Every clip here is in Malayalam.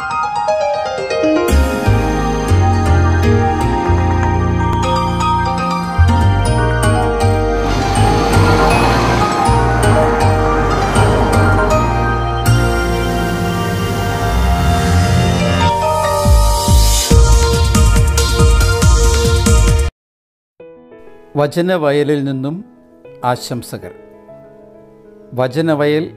വചനവയലിൽ നിന്നും ആശംസകൾ വചനവയൽ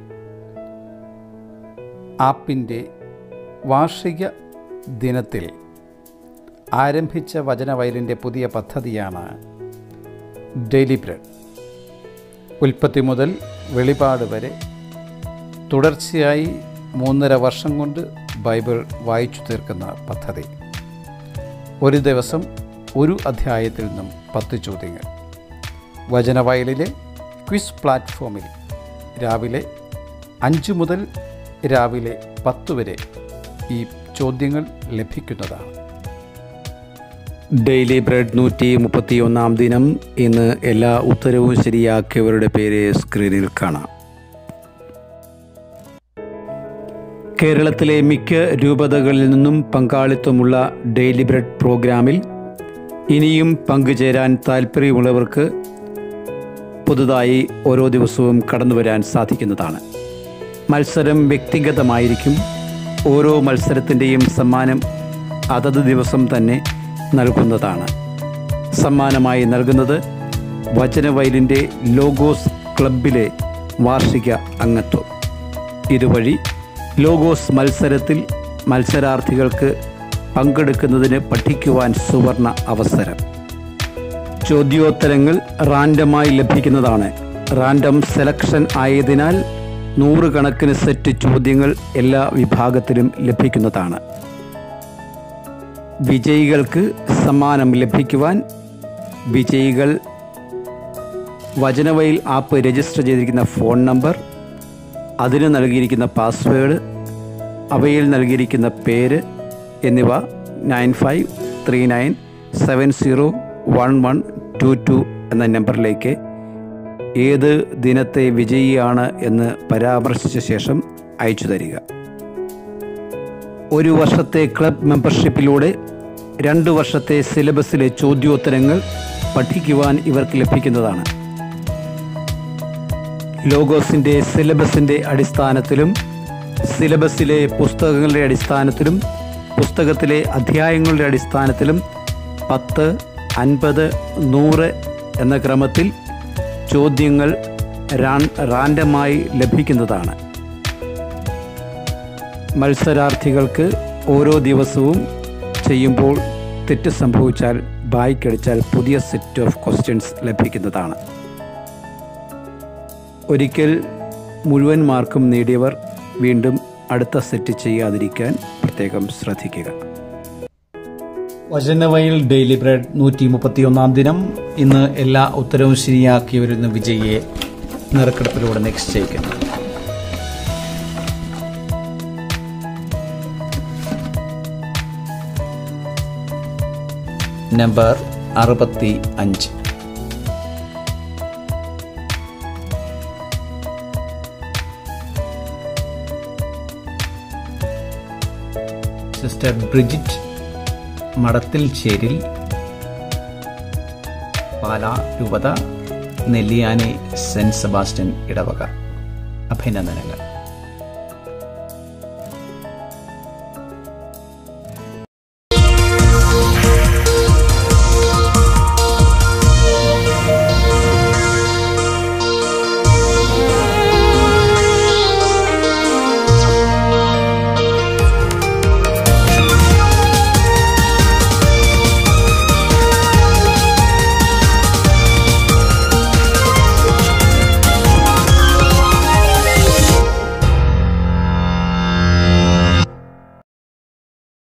ആപ്പിൻ്റെ വാർഷിക ദിനത്തിൽ ആരംഭിച്ച വചനവയലിൻ്റെ പുതിയ പദ്ധതിയാണ് ഡെയിലി ബ്രെഡ് ഉൽപ്പത്തി മുതൽ വെളിപാട് വരെ തുടർച്ചയായി മൂന്നര വർഷം കൊണ്ട് ബൈബിൾ വായിച്ചു തീർക്കുന്ന പദ്ധതി ഒരു ദിവസം ഒരു അധ്യായത്തിൽ നിന്നും പത്ത് ചോദ്യങ്ങൾ വചനവയലിലെ ക്വിസ് പ്ലാറ്റ്ഫോമിൽ രാവിലെ അഞ്ച് മുതൽ രാവിലെ പത്ത് വരെ ഈ ചോദ്യങ്ങൾ ലഭിക്കുന്നതാണ് ഡെയിലി ബ്രെഡ് നൂറ്റി മുപ്പത്തി ഒന്നാം ദിനം ഇന്ന് എല്ലാ ഉത്തരവും ശരിയാക്കിയവരുടെ പേര് സ്ക്രീനിൽ കാണാം കേരളത്തിലെ മിക്ക രൂപതകളിൽ നിന്നും പങ്കാളിത്തമുള്ള ഡെയിലി ബ്രെഡ് പ്രോഗ്രാമിൽ ഇനിയും പങ്കുചേരാൻ താല്പര്യമുള്ളവർക്ക് പുതുതായി ഓരോ ദിവസവും കടന്നു വരാൻ സാധിക്കുന്നതാണ് മത്സരം വ്യക്തിഗതമായിരിക്കും ഓരോ മത്സരത്തിൻ്റെയും സമ്മാനം അതത് ദിവസം തന്നെ നൽകുന്നതാണ് സമ്മാനമായി നൽകുന്നത് വചനവയലിൻ്റെ ലോഗോസ് ക്ലബിലെ വാർഷിക അംഗത്വം ഇതുവഴി ലോഗോസ് മത്സരത്തിൽ മത്സരാർത്ഥികൾക്ക് പങ്കെടുക്കുന്നതിന് പഠിക്കുവാൻ സുവർണ അവസരം ചോദ്യോത്തരങ്ങൾ റാൻഡമായി ലഭിക്കുന്നതാണ് റാൻഡം സെലക്ഷൻ ആയതിനാൽ നൂറുകണക്കിന് സെറ്റ് ചോദ്യങ്ങൾ എല്ലാ വിഭാഗത്തിലും ലഭിക്കുന്നതാണ് വിജയികൾക്ക് സമ്മാനം ലഭിക്കുവാൻ വിജയികൾ വചനവയിൽ ആപ്പ് രജിസ്റ്റർ ചെയ്തിരിക്കുന്ന ഫോൺ നമ്പർ അതിന് നൽകിയിരിക്കുന്ന പാസ്വേഡ് അവയിൽ നൽകിയിരിക്കുന്ന പേര് എന്നിവ nine five three nine seven zero one one two two എന്ന നമ്പറിലേക്ക് ഏത് ദിനത്തെ വിജയിയാണ് എന്ന് പരാമർശിച്ച ശേഷം അയച്ചു തരിക ഒരു വർഷത്തെ ക്ലബ് മെമ്പർഷിപ്പിലൂടെ രണ്ട് വർഷത്തെ സിലബസിലെ ചോദ്യോത്തരങ്ങൾ പഠിക്കുവാൻ ഇവർക്ക് ലഭിക്കുന്നതാണ് ലോഗോസിൻ്റെ സിലബസിൻ്റെ അടിസ്ഥാനത്തിലും സിലബസിലെ പുസ്തകങ്ങളുടെ അടിസ്ഥാനത്തിലും പുസ്തകത്തിലെ അധ്യായങ്ങളുടെ അടിസ്ഥാനത്തിലും പത്ത് അൻപത് നൂറ് എന്ന ക്രമത്തിൽ ചോദ്യങ്ങൾ റാൻ റാൻഡമായി ലഭിക്കുന്നതാണ് മത്സരാർത്ഥികൾക്ക് ഓരോ ദിവസവും ചെയ്യുമ്പോൾ തെറ്റ് സംഭവിച്ചാൽ ബായ്ക്കടിച്ചാൽ പുതിയ സെറ്റ് ഓഫ് ക്വസ്റ്റ്യൻസ് ലഭിക്കുന്നതാണ് ഒരിക്കൽ മുഴുവൻ മാർക്കും നേടിയവർ വീണ്ടും അടുത്ത സെറ്റ് ചെയ്യാതിരിക്കാൻ പ്രത്യേകം ശ്രദ്ധിക്കുക വചനവയൽ ഡെയിലി ബ്രെഡ് നൂറ്റി മുപ്പത്തിയൊന്നാം ദിനം ഇന്ന് എല്ലാ ഉത്തരവും ശരിയാക്കിയവരുന്ന വിജയിയെ നറുക്കെടുപ്പിലൂടെ നിശ്ചയിക്കുന്നു നമ്പർ അറുപത്തി അഞ്ച് സിസ്റ്റർ ബ്രിജിറ്റ് മടത്തിൽ ചേരിൽ പാലാ രൂപത നെല്ലിയാനി സെന്റ് സെബാസ്റ്റ്യൻ ഇടവക അഭിനന്ദനങ്ങൾ